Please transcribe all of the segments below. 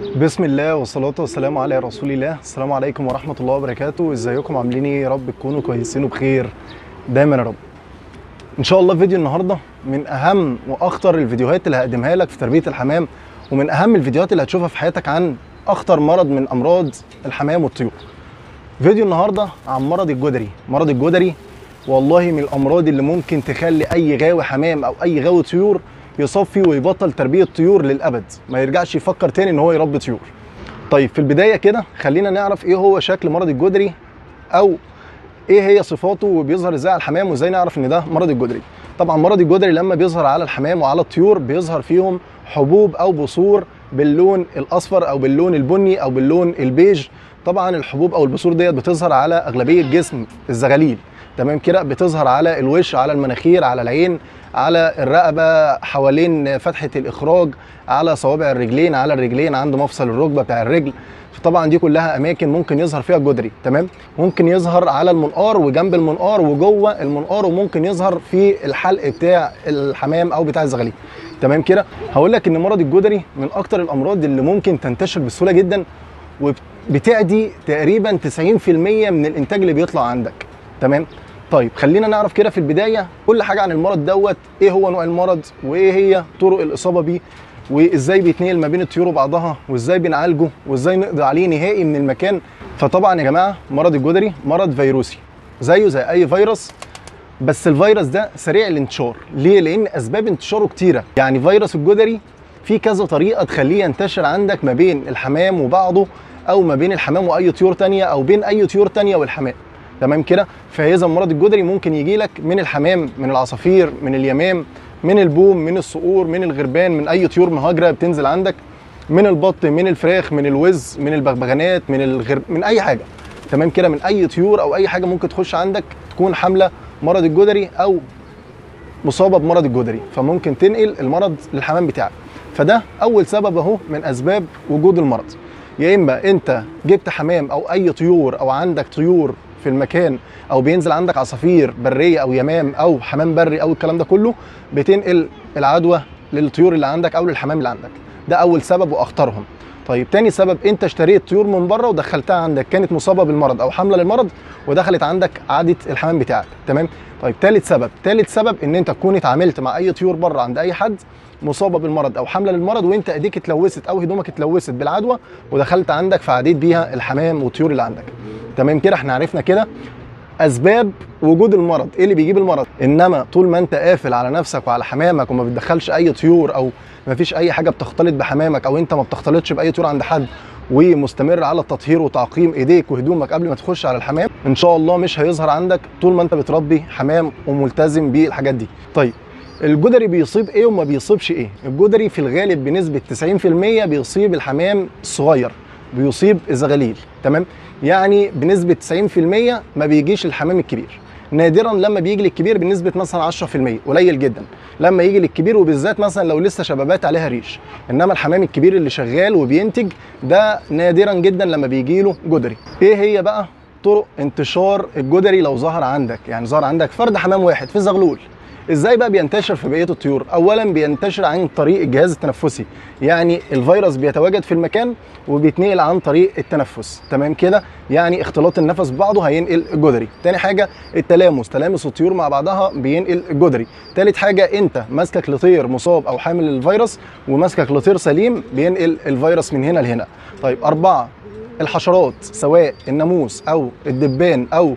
بسم الله والصلاة والسلام على رسول الله السلام عليكم ورحمة الله وبركاته ازيكم عاملين ايه يا رب تكونوا كويسين وبخير دايما يا رب ان شاء الله فيديو النهارده من اهم واخطر الفيديوهات اللي هقدمها لك في تربية الحمام ومن اهم الفيديوهات اللي هتشوفها في حياتك عن اخطر مرض من امراض الحمام والطيور فيديو النهارده عن مرض الجدري مرض الجدري والله من الامراض اللي ممكن تخلي اي غاوي حمام او اي غاوي طيور يصاب فيه ويبطل تربيه طيور للابد ما يرجعش يفكر تاني ان هو يربي طيور طيب في البدايه كده خلينا نعرف ايه هو شكل مرض الجدري او ايه هي صفاته وبيظهر ازاي على الحمام وازاي نعرف ان ده مرض الجدري طبعا مرض الجدري لما بيظهر على الحمام وعلى الطيور بيظهر فيهم حبوب او بثور باللون الاصفر او باللون البني او باللون البيج طبعا الحبوب او البثور ديت بتظهر على اغلبيه جسم الزغاليل تمام كده بتظهر على الوش على المناخير على العين على الرقبه حوالين فتحه الاخراج على صوابع الرجلين على الرجلين عند مفصل الركبه بتاع الرجل طبعا دي كلها اماكن ممكن يظهر فيها الجدري تمام ممكن يظهر على المنقار وجنب المنقار وجوه المنقار وممكن يظهر في الحلق بتاع الحمام او بتاع الزغاليل تمام كده هقول لك ان مرض الجدري من اكتر الامراض اللي ممكن تنتشر بسهوله جدا وبتعدي تقريبا 90% من الانتاج اللي بيطلع عندك تمام طيب خلينا نعرف كده في البدايه كل حاجه عن المرض دوت ايه هو نوع المرض وايه هي طرق الاصابه بيه وازاي بيتنقل ما بين الطيور وبعضها وازاي بنعالجه وازاي نقضي عليه نهائي من المكان فطبعا يا جماعه مرض الجدري مرض فيروسي زيه زي اي فيروس بس الفيروس ده سريع الانتشار ليه لان اسباب انتشاره كتيره يعني فيروس الجدري في كذا طريقه تخليه ينتشر عندك ما بين الحمام وبعضه او ما بين الحمام واي طيور تانية او بين اي طيور تانية والحمام تمام كده فاذا مرض الجدري ممكن يجي لك من الحمام من العصافير من اليمام من البوم من الصقور من الغربان من اي طيور مهاجره بتنزل عندك من البط من الفراخ من الوز من البغبغانات من الغرب من اي حاجه تمام كده من اي طيور او اي حاجه ممكن تخش عندك تكون حامله مرض الجدري او مصابه بمرض الجدري فممكن تنقل المرض للحمام بتاعك فده اول سبب اهو من اسباب وجود المرض يا اما انت جبت حمام او اي طيور او عندك طيور في المكان او بينزل عندك عصافير بريه او يمام او حمام بري او الكلام ده كله بتنقل العدوى للطيور اللي عندك او للحمام اللي عندك ده اول سبب واخطرهم طيب تاني سبب انت اشتريت طيور من بره ودخلتها عندك كانت مصابه بالمرض او حامله للمرض ودخلت عندك عاده الحمام بتاعك تمام طيب تالت سبب تالت سبب ان انت تكون اتعاملت مع اي طيور بره عند اي حد مصابه بالمرض او حامله للمرض وانت ايديك اتلوثت او هدومك اتلوثت بالعدوى ودخلت عندك فعديت بيها الحمام والطيور اللي عندك تمام كده احنا عرفنا كده اسباب وجود المرض ايه اللي بيجيب المرض انما طول ما انت قافل على نفسك وعلى حمامك وما بتدخلش اي طيور او ما فيش اي حاجه بتختلط بحمامك او انت ما بتختلطش باي طيور عند حد ومستمر على التطهير وتعقيم ايديك وهدومك قبل ما تخش على الحمام ان شاء الله مش هيظهر عندك طول ما انت بتربي حمام وملتزم بالحاجات دي طيب الجدري بيصيب ايه وما بيصيبش ايه الجدري في الغالب بنسبه 90% بيصيب الحمام الصغير بيصيب الزغاليل تمام يعني بنسبه 90% ما بيجيش الحمام الكبير نادرا لما بيجي للكبير بنسبه مثلا 10% قليل جدا لما يجي للكبير وبالذات مثلا لو لسه شبابات عليها ريش انما الحمام الكبير اللي شغال وبينتج ده نادرا جدا لما بيجي له جدري ايه هي بقى طرق انتشار الجدري لو ظهر عندك يعني ظهر عندك فرد حمام واحد في زغلول ازاي بقى بينتشر في بقيه الطيور اولا بينتشر عن طريق الجهاز التنفسي يعني الفيروس بيتواجد في المكان وبيتنقل عن طريق التنفس تمام كده يعني اختلاط النفس ببعضه هينقل الجدري تاني حاجه التلامس تلامس الطيور مع بعضها بينقل الجدري تالت حاجه انت ماسكك لطير مصاب او حامل الفيروس وماسكك لطير سليم بينقل الفيروس من هنا لهنا طيب اربعه الحشرات سواء الناموس او الدبان او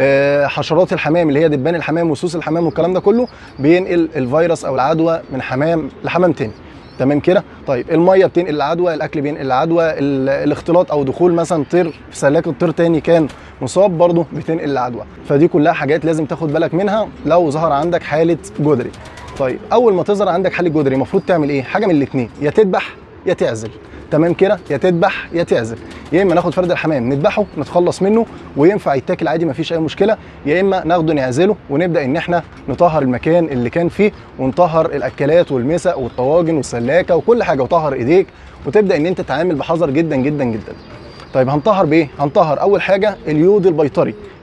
حشرات الحمام اللي هي دبان الحمام وسوس الحمام والكلام ده كله بينقل الفيروس او العدوى من حمام لحمام تاني تمام كده طيب الميه بتنقل العدوى الاكل بينقل العدوى الاختلاط او دخول مثلا طير في سلاك الطير تاني كان مصاب برضه بتنقل العدوى فدي كلها حاجات لازم تاخد بالك منها لو ظهر عندك حاله جدري طيب اول ما تظهر عندك حاله جدري المفروض تعمل ايه حاجه من الاثنين يا تذبح يا تعزل تمام كده يا تذبح يا تعزل يا اما ناخد فرد الحمام نذبحه نتخلص منه وينفع يتاكل عادي مفيش اي مشكله يا اما ناخده نعزله ونبدا ان احنا نطهر المكان اللي كان فيه ونطهر الاكلات والمسق والطواجن والسلاكه وكل حاجه وطهر ايديك وتبدا ان انت تتعامل بحذر جدا جدا جدا طيب هنطهر بايه هنطهر اول حاجه اليود البيطري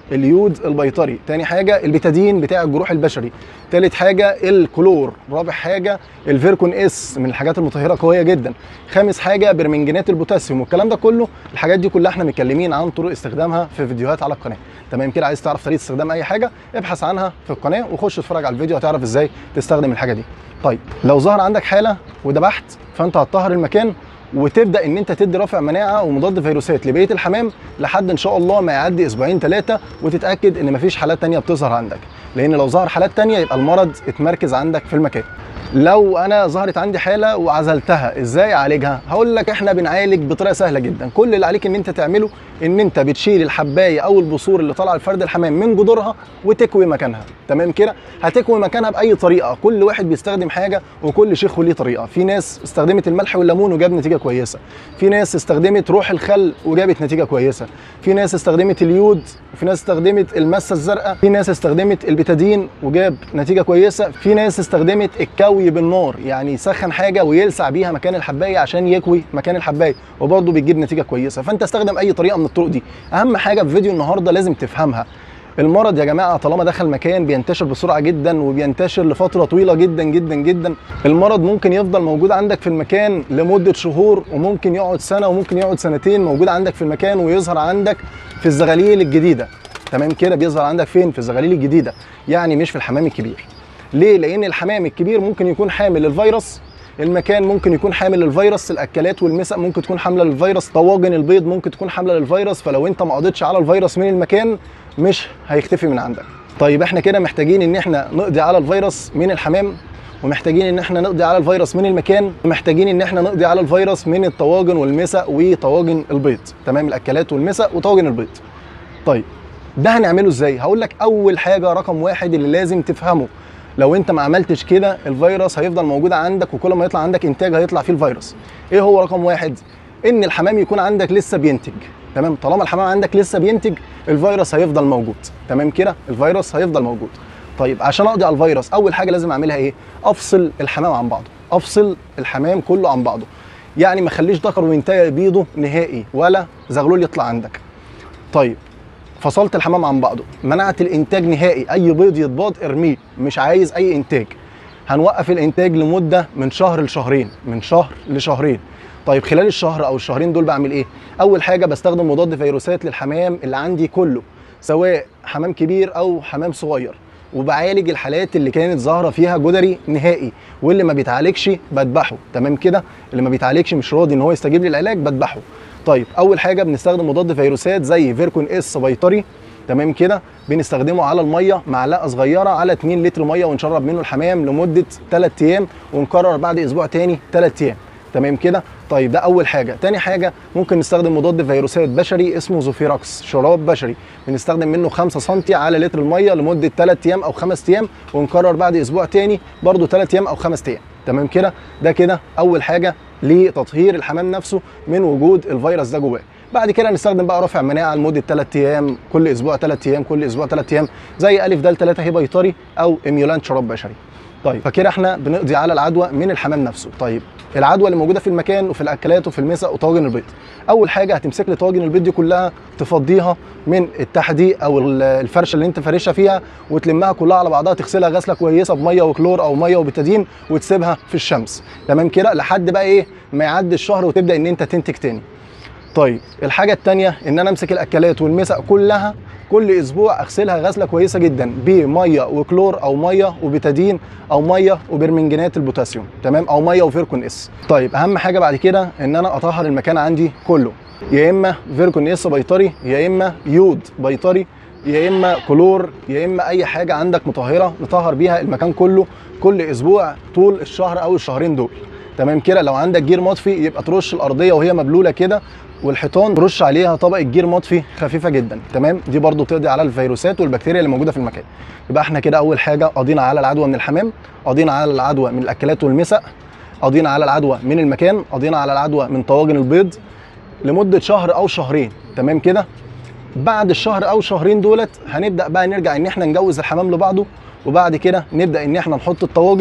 اليود البيطري تاني حاجه البيتادين بتاع الجروح البشري تالت حاجه الكلور رابع حاجه الفيركون اس من الحاجات المطهره قويه جدا خامس حاجه برمنجانات البوتاسيوم والكلام ده كله الحاجات دي كلها احنا متكلمين عن طرق استخدامها في فيديوهات على القناه تمام كده عايز تعرف طريقه استخدام اي حاجه ابحث عنها في القناه وخش اتفرج على الفيديو هتعرف ازاي تستخدم الحاجه دي طيب لو ظهر عندك حاله وذبحت فانت هتطهر المكان وتبدا ان انت تدي رافع مناعه ومضاد فيروسات لبقيه الحمام لحد ان شاء الله ما يعدي اسبوعين ثلاثه وتتاكد ان مفيش حالات تانية بتظهر عندك لان لو ظهر حالات تانية يبقى المرض اتمركز عندك في المكان لو انا ظهرت عندي حاله وعزلتها ازاي اعالجها هقول لك احنا بنعالج بطريقه سهله جدا كل اللي عليك ان انت تعمله ان انت بتشيل الحبايه او البذور اللي طالعه لفرد الحمام من جذورها وتكوي مكانها تمام كده هتكوي مكانها باي طريقه كل واحد بيستخدم حاجه وكل شيخ وليه طريقه في ناس استخدمت الملح والليمون وجاب نتيجه كويسه في ناس استخدمت روح الخل وجابت نتيجه كويسه في ناس استخدمت اليود وفي ناس استخدمت المسه الزرقاء في ناس استخدمت البيتادين وجاب نتيجه كويسه في ناس استخدمت الكوي بالنار يعني يسخن حاجه ويلسع بيها مكان الحبايه عشان يكوي مكان الحبايه وبرضه بتجيب نتيجه كويسه فانت استخدم اي طريقه من الطرق دي اهم حاجه في فيديو النهارده لازم تفهمها المرض يا جماعه طالما دخل مكان بينتشر بسرعه جدا وبينتشر لفتره طويله جدا جدا جدا المرض ممكن يفضل موجود عندك في المكان لمده شهور وممكن يقعد سنه وممكن يقعد سنتين موجود عندك في المكان ويظهر عندك في الزغاليل الجديده تمام كده بيظهر عندك فين في الزغاليل الجديده يعني مش في الحمام الكبير ليه لان الحمام الكبير ممكن يكون حامل الفيروس المكان ممكن يكون حامل للفيروس الاكلات والمسق ممكن تكون حامله للفيروس طواجن البيض ممكن تكون حامله للفيروس فلو انت ما قضيتش على الفيروس من المكان مش هيختفي من عندك طيب احنا كده محتاجين ان احنا نقضي على الفيروس من الحمام ومحتاجين ان احنا نقضي على الفيروس من المكان ومحتاجين ان احنا نقضي على الفيروس من الطواجن والمسق وطواجن البيض تمام الاكلات والمسق وطواجن البيض طيب ده هنعمله ازاي هقول لك اول حاجه رقم واحد اللي لازم تفهمه لو انت ما عملتش كده الفيروس هيفضل موجود عندك وكل ما يطلع عندك انتاج هيطلع فيه الفيروس ايه هو رقم واحد ان الحمام يكون عندك لسه بينتج تمام طالما الحمام عندك لسه بينتج الفيروس هيفضل موجود تمام كده الفيروس هيفضل موجود طيب عشان اقضي على الفيروس اول حاجه لازم اعملها ايه افصل الحمام عن بعضه افصل الحمام كله عن بعضه يعني ما خليش ذكر وانتهى بيضه نهائي ولا زغلول يطلع عندك طيب فصلت الحمام عن بعضه منعت الانتاج نهائي اي بيض يتباض ارميه مش عايز اي انتاج هنوقف الانتاج لمده من شهر لشهرين من شهر لشهرين طيب خلال الشهر او الشهرين دول بعمل ايه اول حاجه بستخدم مضاد فيروسات للحمام اللي عندي كله سواء حمام كبير او حمام صغير وبعالج الحالات اللي كانت ظاهره فيها جدري نهائي واللي ما بيتعالجش بذبحه تمام كده اللي ما بيتعالجش مش راضي ان هو يستجيب للعلاج بذبحه طيب اول حاجه بنستخدم مضاد فيروسات زي فيركون اس بيطري تمام كده بنستخدمه على الميه معلقه صغيره على 2 لتر ميه ونشرب منه الحمام لمده 3 ايام ونكرر بعد اسبوع تاني 3 ايام تمام كده طيب ده اول حاجه تاني حاجه ممكن نستخدم مضاد فيروسات بشري اسمه زوفيراكس شراب بشري بنستخدم منه 5 سم على لتر الميه لمده 3 ايام او 5 ايام ونكرر بعد اسبوع تاني برده 3 ايام او 5 ايام تمام كده ده كده اول حاجه لتطهير الحمام نفسه من وجود الفيروس ده جواه بعد كده نستخدم بقى رافع مناعه لمده 3 ايام كل اسبوع 3 ايام كل اسبوع 3 ايام زي الف د 3 هي بيطري او اميولانت شراب بشري طيب فكده احنا بنقضي على العدوى من الحمام نفسه طيب العدوى اللي موجوده في المكان وفي الاكلات وفي المسق وطواجن البيض اول حاجه هتمسك لي طواجن البيض دي كلها تفضيها من التحدي او الفرشه اللي انت فارشها فيها وتلمها كلها على بعضها تغسلها غسله كويسه بميه وكلور او ميه وبتادين وتسيبها في الشمس تمام كده لحد بقى ايه ما يعدي الشهر وتبدا ان انت تنتج تاني طيب الحاجه الثانيه ان انا امسك الاكلات والمسق كلها كل اسبوع اغسلها غسله كويسه جدا بميه وكلور او ميه وبتادين او ميه وبرمنجانات البوتاسيوم تمام او ميه وفيركون اس طيب اهم حاجه بعد كده ان انا اطهر المكان عندي كله يا اما فيركون اس بيطري يا اما يود بيطري يا اما كلور يا اما اي حاجه عندك مطهره نطهر بيها المكان كله كل اسبوع طول الشهر او الشهرين دول تمام كده لو عندك جير مطفي يبقى ترش الارضيه وهي مبلوله كده والحيطان ترش عليها طبقه جير مطفي خفيفه جدا تمام دي برضو تقضي على الفيروسات والبكتيريا اللي موجوده في المكان يبقى احنا كده اول حاجه قضينا على العدوى من الحمام قضينا على العدوى من الاكلات والمسق قضينا على العدوى من المكان قضينا على العدوى من طواجن البيض لمده شهر او شهرين تمام كده بعد الشهر او شهرين دولت هنبدا بقى نرجع ان احنا نجوز الحمام لبعضه وبعد كده نبدا ان احنا نحط الطواجن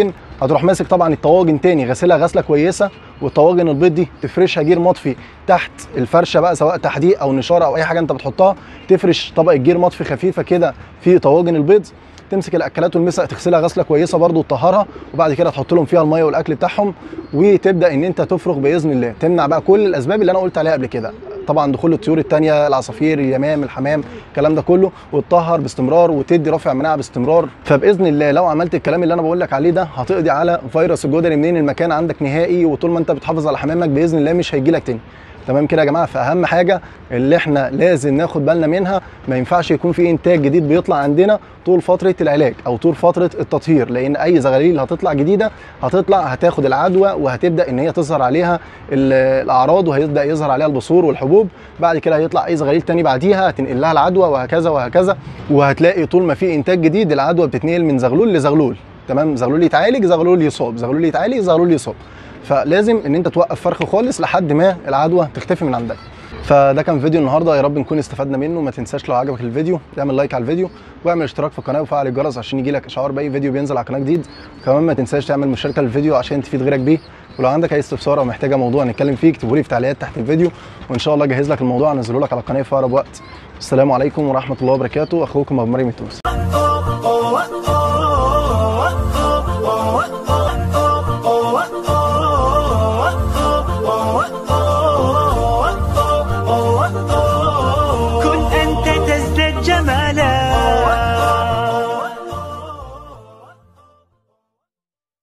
هتروح ماسك طبعا الطواجن تاني غسلها غسله كويسه والطواجن البيض دي تفرشها جير مطفي تحت الفرشه بقى سواء تحديق او نشاره او اي حاجه انت بتحطها تفرش طبقه جير مطفي خفيفه كده في طواجن البيض تمسك الاكلات والمسق تغسلها غسله كويسه برده وتطهرها وبعد كده تحط لهم فيها الميه والاكل بتاعهم وتبدا ان انت تفرغ باذن الله تمنع بقى كل الاسباب اللي انا قلت عليها قبل كده طبعا دخول الطيور التانية العصافير اليمام الحمام الكلام ده كله وتطهر باستمرار وتدي رافع مناعه باستمرار فباذن الله لو عملت الكلام اللي انا بقول لك عليه ده هتقضي على فيروس الجدري منين المكان عندك نهائي وطول ما انت بتحافظ على حمامك باذن الله مش هيجي لك تاني تمام كده يا جماعه فاهم حاجه اللي احنا لازم ناخد بالنا منها ما ينفعش يكون في انتاج جديد بيطلع عندنا طول فتره العلاج او طول فتره التطهير لان اي زغاليل هتطلع جديده هتطلع هتاخد العدوى وهتبدا ان هي تظهر عليها الاعراض وهيبدا يظهر عليها البثور والحبوب بعد كده هيطلع اي زغاليل تاني بعديها هتنقل لها العدوى وهكذا وهكذا وهتلاقي طول ما في انتاج جديد العدوى بتتنقل من زغلول لزغلول تمام زغلول يتعالج زغلول يصاب زغلول يتعالج زغلول يصاب فلازم ان انت توقف فرخ خالص لحد ما العدوى تختفي من عندك فده كان فيديو النهارده يا رب نكون استفدنا منه ما تنساش لو عجبك الفيديو تعمل لايك على الفيديو واعمل اشتراك في القناه وفعل الجرس عشان يجي لك اشعار باي فيديو بينزل على القناه جديد وكمان ما تنساش تعمل مشاركه للفيديو عشان تفيد غيرك بيه ولو عندك اي استفسار او محتاجه موضوع نتكلم فيه اكتبوا لي في تعليقات تحت الفيديو وان شاء الله اجهز لك الموضوع انزله لك على القناه في اقرب وقت السلام عليكم ورحمه الله وبركاته اخوكم ابو مريم التونسي